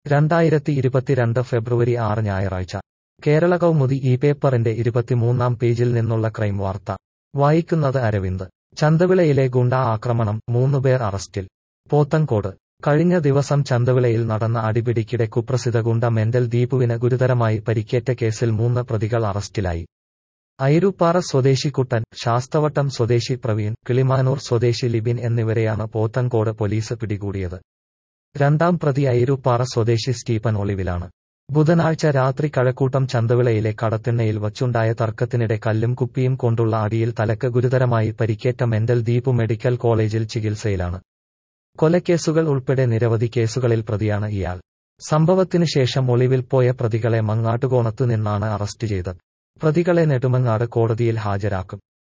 രണ്ടായിരത്തി ഇരുപത്തിരണ്ട് ഫെബ്രുവരി ആറ് ഞായറാഴ്ച കേരള കൗമുദി ഈ പേപ്പറിന്റെ ഇരുപത്തിമൂന്നാം പേജിൽ നിന്നുള്ള ക്രൈം വാർത്ത വായിക്കുന്നത് അരവിന്ദ് ചന്തവിളയിലെ ഗുണ്ടാ ആക്രമണം മൂന്നുപേർ അറസ്റ്റിൽ പോത്തൻകോട് കഴിഞ്ഞ ദിവസം ചന്തവിളയിൽ നടന്ന അടിപിടിക്കിടെ കുപ്രസിദ്ധ ഗുണ്ട മെന്റൽ ദീപുവിന് ഗുരുതരമായി പരിക്കേറ്റ കേസിൽ മൂന്ന് പ്രതികൾ അറസ്റ്റിലായി ഐരൂപ്പാറ സ്വദേശി കുട്ടൻ ശാസ്തവട്ടം സ്വദേശി പ്രവീൺ കിളിമാനൂർ സ്വദേശി ലിബിൻ എന്നിവരെയാണ് പോത്തൻകോട് പോലീസ് പിടികൂടിയത് രണ്ടാം പ്രതി ഐരൂപ്പാറ സ്വദേശി സ്റ്റീഫൻ ഒളിവിലാണ് ബുധനാഴ്ച രാത്രി കഴക്കൂട്ടം ചന്തവിളയിലെ കടത്തിണ്ണയിൽ വച്ചുണ്ടായ തർക്കത്തിനിടെ കല്ലും കുപ്പിയും കൊണ്ടുള്ള അടിയിൽ തലക്ക് ഗുരുതരമായി പരിക്കേറ്റ മെന്റൽ ദീപു മെഡിക്കൽ കോളേജിൽ ചികിത്സയിലാണ് കൊലക്കേസുകൾ ഉൾപ്പെടെ നിരവധി കേസുകളിൽ പ്രതിയാണ് ഇയാൾ സംഭവത്തിനു ശേഷം ഒളിവിൽ പോയ പ്രതികളെ മങ്ങാട്ടുകോണത്തു നിന്നാണ് അറസ്റ്റ് ചെയ്തത് പ്രതികളെ നെടുമങ്ങാട് കോടതിയിൽ ഹാജരാക്കും